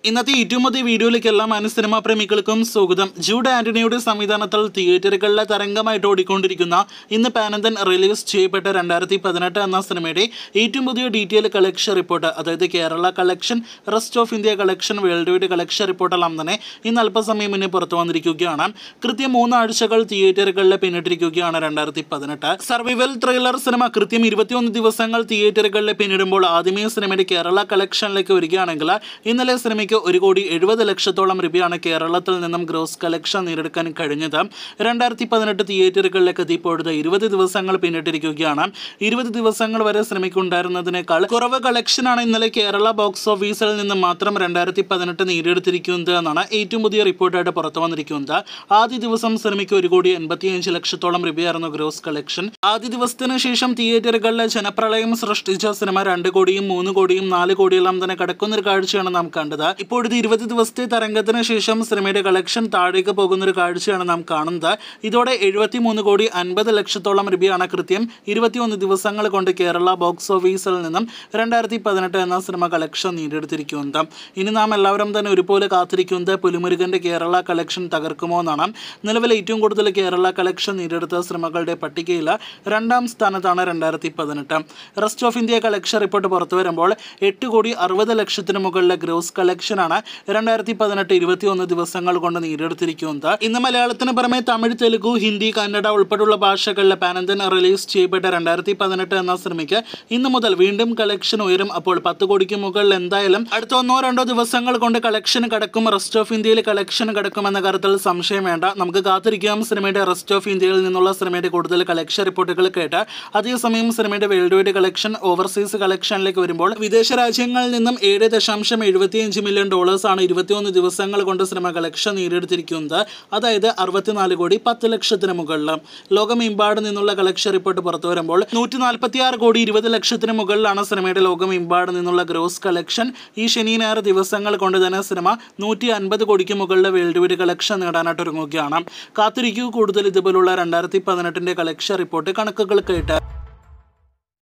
ഇന്നത്തെ ഏറ്റവും പുതിയ വീഡിയോയിലേക്ക് എല്ലാ മാന സിനിമാ പ്രേമികൾക്കും സ്വാഗതം ജൂഡ് ആന്റണിയുടെ സംവിധാനത്തിൽ തിയേറ്ററുകളിലെ തരംഗമായിട്ട് ഓടിക്കൊണ്ടിരിക്കുന്ന ഇന്ന് പാനന്തൻ റിലീസ് ചെയ്യപ്പെട്ട രണ്ടായിരത്തി പതിനെട്ട് എന്ന സിനിമയുടെ ഏറ്റവും പുതിയ ഡീറ്റെയിൽ കളക്ഷൻ റിപ്പോർട്ട് അതായത് Kerala collection rest of India collection world wide collection റിപ്പോർട്ടെല്ലാം തന്നെ ഇന്ന് അല്പസമയം മുന്നേ പുറത്തു വന്നിരിക്കുകയാണ് കൃത്യം മൂന്നാഴ്ചകൾ തിയേറ്ററുകളിൽ പിന്നിട്ടിരിക്കുകയാണ് രണ്ടായിരത്തി പതിനെട്ട് സർവൈവൽ ത്രില്ലർ സിനിമ കൃത്യം ഇരുപത്തിയൊന്ന് ദിവസങ്ങൾ തിയേറ്ററുകളിൽ പിന്നിടുമ്പോൾ ആദ്യമേ സിനിമയുടെ കേരള കളക്ഷനിലേക്ക് വരികയാണെങ്കിൽ ഇന്നലെ സിനിമയ്ക്ക് ഒരു കോടി എഴുപത് ലക്ഷത്തോളം രൂപയാണ് കേരളത്തിൽ നിന്നും ഗ്രോസ് കളക്ഷൻ നേടിയെടുക്കാൻ കഴിഞ്ഞത് രണ്ടായിരത്തി പതിനെട്ട് തിയേറ്ററുകളിലേക്ക് എത്തിയപ്പോഴത് ഇരുപത് ദിവസങ്ങൾ പിന്നിട്ടിരിക്കുകയാണ് ഇരുപത് ദിവസങ്ങൾ വരെ സിനിമയ്ക്ക് ഉണ്ടായിരുന്നതിനേക്കാൾ കുറവ് കളക്ഷനാണ് ഇന്നലെ കേരള ബോക്സ് ഓഫീസിൽ നിന്ന് മാത്രം രണ്ടായിരത്തി പതിനെട്ട് നേടിയെടുത്തിരിക്കുന്നത് എന്നാണ് ഏറ്റവും പുതിയ റിപ്പോർട്ടായിട്ട് പുറത്തു വന്നിരിക്കുന്നത് ആദ്യ ദിവസം സിനിമയ്ക്ക് ഒരു കോടി എൺപത്തിയഞ്ച് ലക്ഷത്തോളം രൂപയായിരുന്നു ഗ്രോസ് കളക്ഷൻ ആദ്യ ദിവസത്തിന് ശേഷം തിയേറ്ററുകളിലെ ജനപ്രളയം സൃഷ്ടിച്ച സിനിമ രണ്ട് കോടിയും മൂന്ന് കോടിയും നാല് കോടിയെല്ലാം തന്നെ കടക്കുന്ന ഒരു കാഴ്ചയാണ് നാം കണ്ടത് ഇപ്പോഴത്തെ ഇരുപത് ദിവസത്തെ തരംഗത്തിന് ശേഷം സിനിമയുടെ കളക്ഷൻ താഴേക്ക് പോകുന്ന ഒരു കാഴ്ചയാണ് നാം കാണുന്നത് ഇതോടെ എഴുപത്തി മൂന്ന് കോടി അൻപത് ലക്ഷത്തോളം രൂപയാണ് കൃത്യം ഇരുപത്തിയൊന്ന് ദിവസങ്ങൾ കൊണ്ട് കേരള ബോക്സ് ഓഫീസിൽ നിന്നും രണ്ടായിരത്തി പതിനെട്ട് എന്ന സിനിമ കളക്ഷൻ നേടിയെടുത്തിരിക്കുന്നത് ഇനി നാം എല്ലാവരും തന്നെ ഒരുപോലെ കാത്തിരിക്കുന്നത് പുലിമുരുകന്റെ കേരള കളക്ഷൻ തകർക്കുമോ എന്നാണ് നിലവിൽ ഏറ്റവും കൂടുതൽ കേരള കളക്ഷൻ നേടിയെടുത്ത സിനിമകളുടെ പട്ടികയിൽ രണ്ടാം സ്ഥാനത്താണ് രണ്ടായിരത്തി പതിനെട്ട് rest of India collection report പുറത്തു വരുമ്പോൾ എട്ട് കോടി അറുപത് ലക്ഷത്തിന് മുകളിലെ ഗ്രോസ് കളക്ഷനാണ് രണ്ടായിരത്തി പതിനെട്ട് ഇരുപത്തിയൊന്ന് ദിവസങ്ങൾ കൊണ്ട് നേടിയെടുത്തിരിക്കുന്നത് ഇന്ന് മലയാളത്തിന് പുറമെ തമിഴ് തെലുഗു ഹിന്ദി കന്നഡ ഉൾപ്പെടെയുള്ള ഭാഷകളിലെ പാനന്തൻ റിലീസ് ചെയ്യപ്പെട്ട രണ്ടായിരത്തി പതിനെട്ട് എന്ന സിനിമയ്ക്ക് ഇന്ന് മുതൽ വീണ്ടും കളക്ഷൻ ഉയരും അപ്പോൾ പത്ത് കോടിക്ക് മുകളിൽ എന്തായാലും അടുത്ത ഒന്നോ രണ്ടോ ദിവസങ്ങൾ കൊണ്ട് കളക്ഷൻ കടക്കും റെസ്റ്റ് ഓഫ് ഇന്ത്യയിൽ കളക്ഷൻ കടക്കുമെന്ന കാര്യത്തിൽ സംശയം വേണ്ട നമുക്ക് കാത്തിരിക്കാം സിനിമയുടെ റെസ്റ്റ് ഓഫ് ഇന്ത്യയിൽ നിന്നുള്ള സിനിമയുടെ കൂടുതൽ കളക്ഷൻ റിപ്പോർട്ടുകൾ കേട്ട് അതേസമയം സിനിമയുടെ വേൾഡ് വൈഡ് കളക്ഷൻ ഓവർസീസ് കളക്ഷനിലേക്ക് വരുമ്പോൾ വിദേശ രാജ്യങ്ങളിൽ നിന്നും ഏഴ് ദശാംശം എഴുപത്തിയഞ്ച് മില്യൺ ഡോളേഴ്സ് ആണ് ഇരുപത്തിയൊന്ന് ദിവസങ്ങൾ കൊണ്ട് സിനിമ കളക്ഷൻ നേടിയെടുത്തിരിക്കുന്നത് അതായത് അറുപത്തിനാല് കോടി പത്ത് ലക്ഷത്തിന് മുകളിൽ ലോകമെമ്പാട് നിന്നുള്ള കളക്ഷൻ റിപ്പോർട്ട് പുറത്തു വരുമ്പോൾ നൂറ്റി നാൽപ്പത്തി ആറ് കോടി ഇരുപത് ലക്ഷത്തിന് മുകളിലാണ് സിനിമയുടെ ലോകമെമ്പാട് നിന്നുള്ള ഗ്രോസ് കളക്ഷൻ ഈ ശനി ഞായർ ദിവസങ്ങൾ കൊണ്ട് തന്നെ സിനിമ നൂറ്റി അൻപത് കോടിക്ക് മുകളിലെ വേൾഡ് വൈഡ് കളക്ഷൻ നേടാനായിട്ട് ഒരുങ്ങുകയാണ് കാത്തിരിക്കൂ കൂടുതൽ ഇതുപോലുള്ള രണ്ടായിരത്തി പതിനെട്ടിൻ്റെ കളക്ഷൻ റിപ്പോർട്ട് കണക്കുകൾ കേട്ട്